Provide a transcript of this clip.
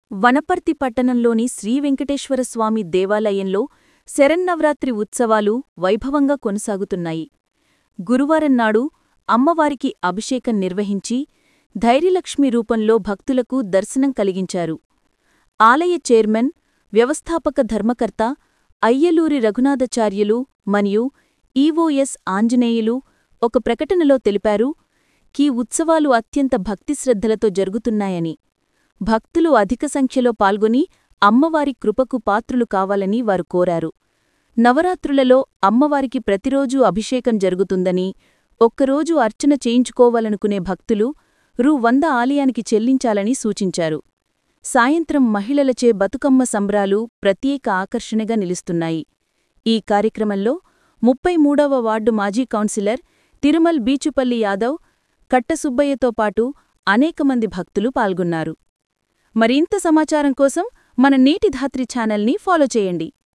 వనపర్తి పట్టణంలోని శ్రీవెంకటేశ్వరస్వామి దేవాలయంలో శరన్నవరాత్రి ఉత్సవాలు వైభవంగా కొనసాగుతున్నాయి గురువారం నాడు అమ్మవారికి అభిషేకం నిర్వహించి ధైర్యలక్ష్మి రూపంలో భక్తులకు దర్శనం కలిగించారు ఆలయ చైర్మన్ వ్యవస్థాపక ధర్మకర్త అయ్యలూరి రఘునాథాచార్యులు మరియు ఈవోఎస్ ఆంజనేయులు ఒక ప్రకటనలో తెలిపారు కీ ఉత్సవాలు అత్యంత భక్తిశ్రద్ధలతో జరుగుతున్నాయని భక్తులు అధిక సంఖ్యలో పాల్గొని అమ్మవారి కృపకు పాత్రులు కావాలని వారు కోరారు నవరాత్రులలో అమ్మవారికి ప్రతిరోజూ అభిషేకం జరుగుతుందని ఒక్కరోజు అర్చన చేయించుకోవాలనుకునే భక్తులు రూ వంద ఆలయానికి చెల్లించాలని సూచించారు సాయంత్రం మహిళలచే బతుకమ్మ సంబ్రాలు ప్రత్యేక ఆకర్షణగా నిలుస్తున్నాయి ఈ కార్యక్రమంలో ముప్పై మూడవ వార్డు మాజీ కౌన్సిలర్ తిరుమల్ బీచుపల్లి యాదవ్ కట్టసుబ్బయ్యతో పాటు అనేకమంది భక్తులు పాల్గొన్నారు మరింత సమాచారం కోసం మన నేటి ధాత్రి ఛానల్ని ఫాలో చేయండి